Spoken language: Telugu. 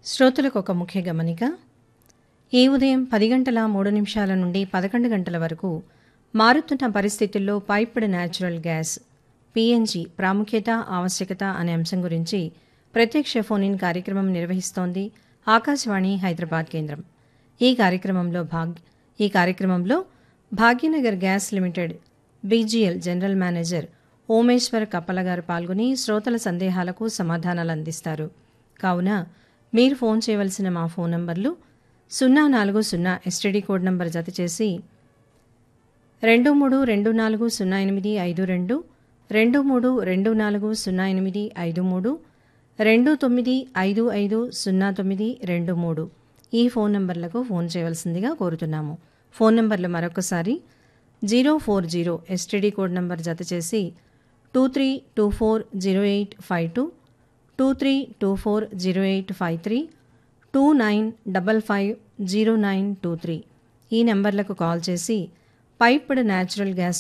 శ్రోతలకు ఒక ముఖ్య గమనిక ఈ ఉదయం పది గంటల మూడు నిమిషాల నుండి పదకొండు గంటల వరకు మారుతున్న పరిస్థితుల్లో పైప్డ్ న్యాచురల్ గ్యాస్ పీఎన్జీ ప్రాముఖ్యత ఆవశ్యకత అనే అంశం గురించి ప్రత్యక్ష ఫోన్ ఇన్ కార్యక్రమం నిర్వహిస్తోంది ఆకాశవాణి హైదరాబాద్ కేంద్రం ఈ కార్యక్రమంలో భాగ్ ఈ కార్యక్రమంలో Bhagyanagar gas limited BGL general manager Omeshwar Kappala garu పాల్గొని శ్రోతల సందేహాలకు సమాధానాలు అందిస్తారు కావున మీరు ఫోన్ చేయవలసిన మా ఫోన్ నంబర్లు సున్నా నాలుగు సున్నా ఎస్టీడీ కోడ్ నంబర్ జత చేసి రెండు మూడు రెండు నాలుగు సున్నా ఎనిమిది ఐదు రెండు రెండు మూడు రెండు నాలుగు సున్నా ఎనిమిది ఐదు మూడు రెండు తొమ్మిది ఐదు ఐదు సున్నా తొమ్మిది రెండు మూడు ఈ ఫోన్ నంబర్లకు ఫోన్ చేయవలసిందిగా కోరుతున్నాము ఫోన్ నంబర్లు మరొకసారి zero four zero STD code number జత చేసి two three two four zero eight five two two three two four zero eight five three two nine double five zero nine two three ఈ నెంబర్లకు కాల్ చేసి పైప్డ్ న్యాచురల్ గ్యాస్